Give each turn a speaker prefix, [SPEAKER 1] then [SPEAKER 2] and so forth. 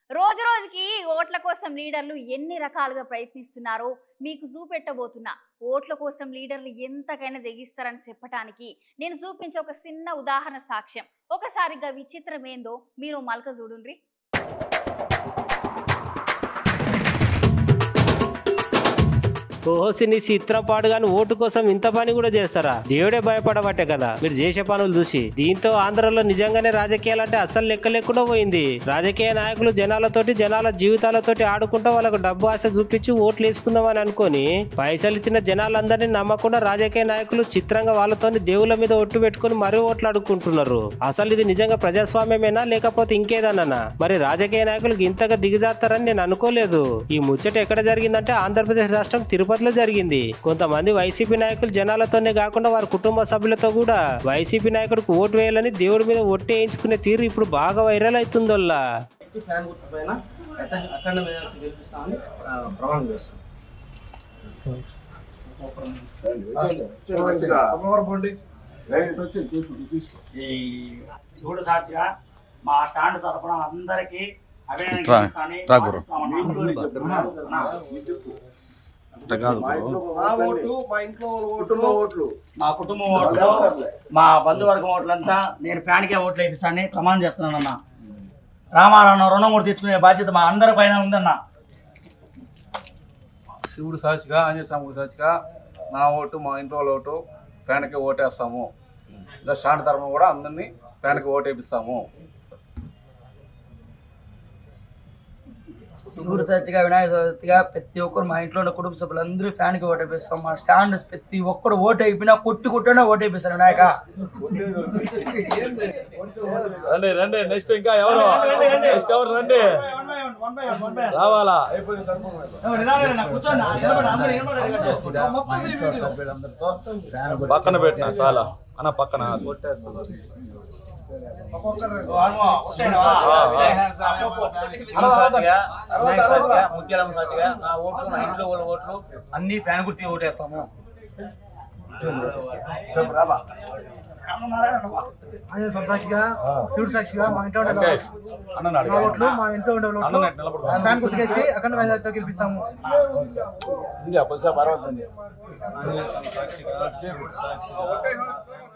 [SPEAKER 1] రోజు రోజుకి ఓట్ల కోసం లీడర్లు ఎన్ని రకాలుగా ప్రయత్నిస్తున్నారో మీకు చూపెట్టబోతున్నా ఓట్ల కోసం లీడర్లు ఎంతకైనా తెగిస్తారని చెప్పటానికి నేను చూపించే ఒక చిన్న ఉదాహరణ సాక్ష్యం ఒకసారిగా విచిత్రం ఏందో మీరు మలక చూడుండ్రి
[SPEAKER 2] ఓసి నీ చిత్రపాటు గాని ఓటు కోసం ఇంత పని కూడా చేస్తారా దేవుడే భయపడబట్టే కదా మీరు చేసే పనులు చూసి దీంతో ఆంధ్రలో నిజంగానే రాజకీయాలంటే అస్సలు లెక్క లేకుండా పోయింది రాజకీయ నాయకులు జనాలతోటి జనాల జీవితాలతోటి ఆడుకుంటూ వాళ్ళకు డబ్బు ఆశ చూపించి ఓట్లు వేసుకుందామని అనుకొని పైసలు ఇచ్చిన జనాలందరినీ నమ్మకుండా రాజకీయ నాయకులు చిత్రంగా వాళ్ళతోని దేవుళ్ళ మీద ఒట్టు పెట్టుకుని మరీ ఓట్లు అడుక్కుంటున్నారు అసలు ఇది నిజంగా ప్రజాస్వామ్యమేనా లేకపోతే ఇంకేదన్నా మరి రాజకీయ నాయకులకు ఇంతగా దిగజారుతారని నేను అనుకోలేదు ఈ ముచ్చట ఎక్కడ జరిగిందంటే ఆంధ్రప్రదేశ్ రాష్ట్రం తిరుపతిలో జరిగింది కొంతమంది వైసీపీ నాయకులు జనాలతోనే కాకుండా వారి కుటుంబ సభ్యులతో కూడా వైసీపీ నాయకుడికి ఓటు వేయాలని దేవుడి మీద ఒట్టు వేయించుకునే తీరు ఇప్పుడు బాగా వైరల్ అవుతుందోల్లా
[SPEAKER 3] ఇచ్చి ఫ్యాన్ గుర్తు పైన అఖండ అఖండ మెజార్టీ గెలిపిస్తామని ఆ, ప్రమాణం చేస్తాం
[SPEAKER 4] ఈ శివుడు సాక్షిగా మా స్టాండ్ తరఫున అందరికి అభినందన
[SPEAKER 5] ట్రా-
[SPEAKER 4] తెలుపుతానని
[SPEAKER 5] ట్రా గురు.
[SPEAKER 4] భావిస్తున్నామన్నా.
[SPEAKER 5] అట్ట కాదు
[SPEAKER 3] మా
[SPEAKER 5] బ్రో.
[SPEAKER 3] ఓటు మా ఇంట్లో వాళ్ళ ఓట్లు
[SPEAKER 4] మా కుటుంబం ఓట్లు మా బంధువర్గం ఓట్లంతా నేను ఫ్యాన్కే ఓట్లు వేపిస్తానని ప్రమాణం చేస్తున్నానన్న రామారావు రుణం కూడా తెచ్చుకునే బాధ్యత మా అందరి పైన ఉందన్న
[SPEAKER 5] శివుడు సాక్షిగా ఆంజనేయ స్వామి సాక్షిగా నా ఓటు మా ఇంట్లో వాళ్ళ ఓటు ఫ్యాన్కి ఓటేస్తాము ఇలా స్టాండ్ తరఫున కూడా అందరినీ ఫ్యాన్కి ఓటేపిస్తాము
[SPEAKER 6] శివుడు చర్చిగా వినాయక చవితిగా ప్రతి ఒక్కరు మా ఇంట్లో ఉన్న కుటుంబ సభ్యులందరూ ఫ్యాన్కి ఓటు వేపిస్తాం మా స్టాండ్ ప్రతి ఒక్కరు ఓటు అయిపోయినా కొట్టి కొట్టినా ఓటు వేపిస్తారు వినాయక
[SPEAKER 5] రండి రండి నెక్స్ట్ ఇంకా ఎవరు నెక్స్ట్ ఎవరు రండి రావాలా పక్కన పెట్టిన చాలా అన్న పక్కన
[SPEAKER 6] శివుడు సాక్షిగా వినాయక సాక్షిగా ముత్యాలమ్మ సాక్షిగా నా ఓట్లు నా ఇంట్లో వాళ్ళ ఓట్లు అన్ని ఫ్యాన్ గుర్తి ఓటేస్తాము
[SPEAKER 7] ఆయన సాక్షిగా శివుడు సాక్షిగా మా ఇంట్లో ఉండే
[SPEAKER 5] వెంకటేష్ అన్న
[SPEAKER 7] నా ఓట్లు మా ఇంట్లో ఉండే
[SPEAKER 5] అన్న
[SPEAKER 7] ఓట్లు
[SPEAKER 5] నెట్ నిలబడు.
[SPEAKER 7] ఫ్యాన్ గుర్తుకేసి అఖండ మెజార్టీతో గెలిపిస్తాము
[SPEAKER 5] ఇండియా కొద్దిసేపు అరవద్దండి